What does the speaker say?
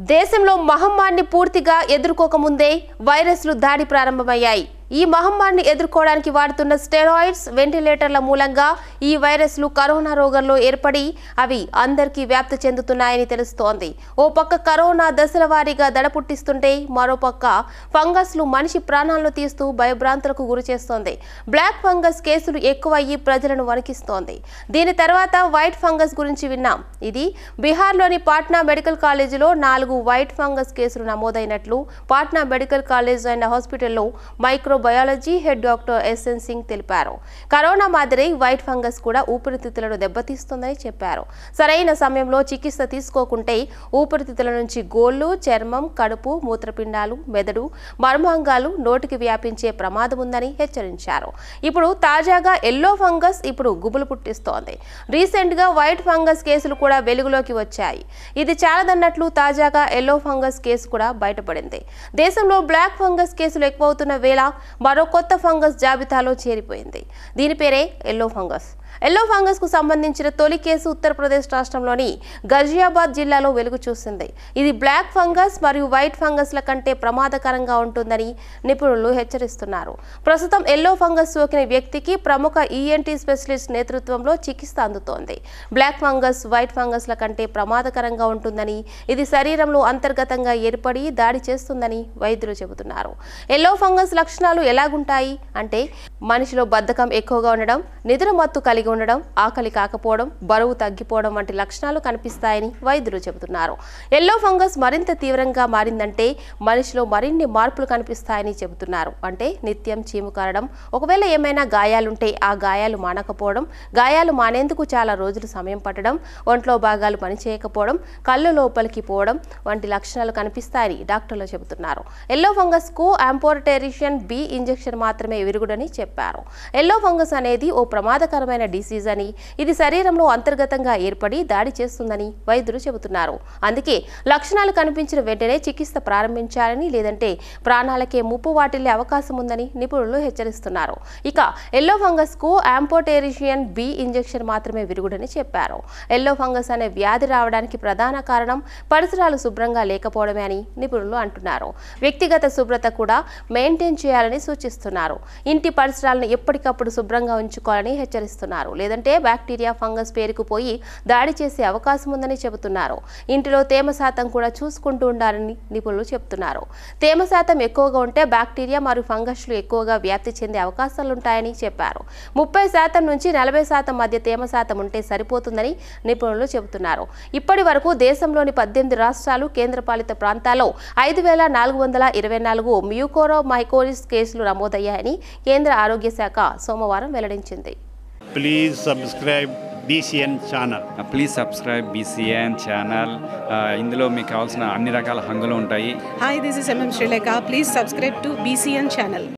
దేశంలో మహమ్మారిని పూర్తిగా ఎదుర్కోకముందే వైరస్లు దాడి ప్రారంభమయ్యాయి ఈ మహమ్మారిని ఎదుర్కోవడానికి వాడుతున్న స్టెరాయిడ్స్ వెంటిలేటర్ల మూలంగా ఈ వైరస్లు కరోనా రోగంలో ఏర్పడి అవి అందరికీ వ్యాప్తి చెందుతున్నాయని తెలుస్తోంది ఓ పక్క కరోనా దశల వారీగా దడ పుట్టిస్తుంటే మరోపక్క ఫంగస్లు మనిషి ప్రాణాలను తీస్తూ భయభ్రాంతులకు గురి చేస్తోంది బ్లాక్ ఫంగస్ కేసులు ఎక్కువయ్యి ప్రజలను వణికిస్తోంది దీని తర్వాత వైట్ ఫంగస్ గురించి విన్నాం ఇది బీహార్లోని పాట్నా మెడికల్ కాలేజీలో నాలుగు వైట్ ఫంగస్ కేసులు నమోదైనట్లు పాట్నా మెడికల్ కాలేజ్ అండ్ హాస్పిటల్లో microbiology head doctor S N Singh తెలిపారు కరోనా మాదిరి వైట్ ఫంగస్ కూడా ఊపిరితిత్తులను దెబ్బతీస్తుందని చెప్పారు సరైన సమయంలో చికిత్స తీసుకోకుంటే ఊపిరితిత్తుల నుంచి గోళ్లు చర్మం కడుపు మూత్రపిండాలు మెదడు మర్మాంగాలు నోటికి వ్యాపించే ప్రమాదం ఉందని హెచ్చరించారు ఇప్పుడు తాజాగా ఎల్లో ఫంగస్ ఇప్పుడు గుబులు పుట్టిస్తోంది రీసెంట్ గా వైట్ ఫంగస్ కేసులు కూడా వెలుగులోకి వచ్చాయి ఇది చాలదన్నట్లు తాజాగా ఎల్లో ఫంగస్ కేసు కూడా బయటపడింది దేశంలో బ్లాక్ ఫంగస్ కేసులు ఎక్కువవుతున్న వేళ మరో కొత్త ఫంగస్ జాబితాలో చేరిపోయింది దీని పేరే ఎల్లో ఫంగస్ ఎల్లో ఫంగస్ కు సంబంధించిన తొలి కేసు ఉత్తరప్రదేశ్ రాష్ట్రంలోని గజియాబాద్ జిల్లాలో వెలుగు చూసింది ఇది బ్లాక్ ఫంగస్ మరియు వైట్ ఫంగస్ల కంటే ప్రమాదకరంగా ఉంటుందని నిపుణులు హెచ్చరిస్తున్నారు ప్రస్తుతం ఎల్లో ఫంగస్ సోకిన వ్యక్తికి ప్రముఖ ఈఎన్టీ స్పెషలిస్ట్ నేతృత్వంలో చికిత్స అందుతోంది బ్లాక్ ఫంగస్ వైట్ ఫంగస్ల కంటే ప్రమాదకరంగా ఉంటుందని ఇది శరీరంలో అంతర్గతంగా ఏర్పడి దాడి చేస్తుందని వైద్యులు చెబుతున్నారు ఎల్లో ఫంగస్ లక్షణాలు ఎలాగుంటాయి అంటే మనిషిలో బద్ధకం ఎక్కువగా ఉండడం నిద్ర మత్తు కలిగి ఉండడం ఆకలి కాకపోవడం బరువు తగ్గిపోవడం వంటి లక్షణాలు కనిపిస్తాయని వైద్యులు చెబుతున్నారు ఎల్లో ఫంగస్ మరింత తీవ్రంగా మారిందంటే మనిషిలో మరిన్ని మార్పులు కనిపిస్తాయని చెబుతున్నారు అంటే నిత్యం చీము కారడం ఒకవేళ ఏమైనా గాయాలుంటే ఆ గాయాలు మానకపోవడం గాయాలు మానేందుకు చాలా రోజులు సమయం పట్టడం ఒంట్లో భాగాలు పనిచేయకపోవడం కళ్ళు లోపలికి పోవడం వంటి లక్షణాలు కనిపిస్తాయని డాక్టర్లు చెబుతున్నారు ఎల్లో ఫంగస్ కు ఆంపోర్టేరిషియన్ బి ఇంజెక్షన్ మాత్రమే విరుగుడని చెప్పారు ఎల్లో ఫంగస్ అనేది ఓ ప్రమాదకరమైన డిసీజ్ అని ఇది శరీరంలో అంతర్గతంగా ఏర్పడి దాడి చేస్తుందని వైద్యులు చెబుతున్నారు అందుకే లక్షణాలు కనిపించిన వెంటనే చికిత్స ప్రారంభించాలని లేదంటే ప్రాణాలకే ముప్పు వాటిల్లే అవకాశం ఉందని నిపుణులు హెచ్చరిస్తున్నారు ఇక ఎల్లో ఫంగస్ కు ఆంపోటేరిషియన్ బి ఇంజెక్షన్ మాత్రమే విరుగుడని చెప్పారు ఎల్లో ఫంగస్ అనే వ్యాధి రావడానికి ప్రధాన కారణం పరిసరాలు శుభ్రంగా లేకపోవడమే అని నిపుణులు అంటున్నారు వ్యక్తిగత శుభ్రత కూడా మెయింటైన్ చేయాలని సూచిస్తున్నారు ఇంటి పరిసరాలను ఎప్పటికప్పుడు శుభ్రంగా ఉంచుకోవాలని హెచ్చరిస్తున్నారు లేదంటే బ్యాక్టీరియా ఫంగస్ పేరుకుపోయి దాడి చేసే అవకాశం ఉందని చెబుతున్నారు ఇంటిలో తేమ శాతం కూడా చూసుకుంటూ ఉండాలని నిపుణులు చెబుతున్నారు తేమ శాతం ఎక్కువగా ఉంటే బ్యాక్టీరియా మరియు ఫంగస్లు ఎక్కువగా వ్యాప్తి చెందే అవకాశాలుంటాయని చెప్పారు ముప్పై శాతం నుంచి నలభై శాతం మధ్య తేమ శాతం ఉంటే సరిపోతుందని నిపుణులు చెబుతున్నారు ఇప్పటి వరకు దేశంలోని పద్దెనిమిది రాష్ట్రాలు కేంద్రపాలిత ప్రాంతాల్లో ఐదు వేల నాలుగు వందల ఇరవై నాలుగు మ్యూకోరో మైకోరిస్ కేసులు నమోదయ్యాయని కేంద్ర ఆరోగ్య శాఖ సోమవారం వెల్లడించింది please subscribe BCN channel. Please subscribe B C N channel ఇందులో మీకు కావాల్సిన అన్ని రకాల హంగులు ఉంటాయి Hi, this is MM Sri Lanka. Please subscribe to BCN channel.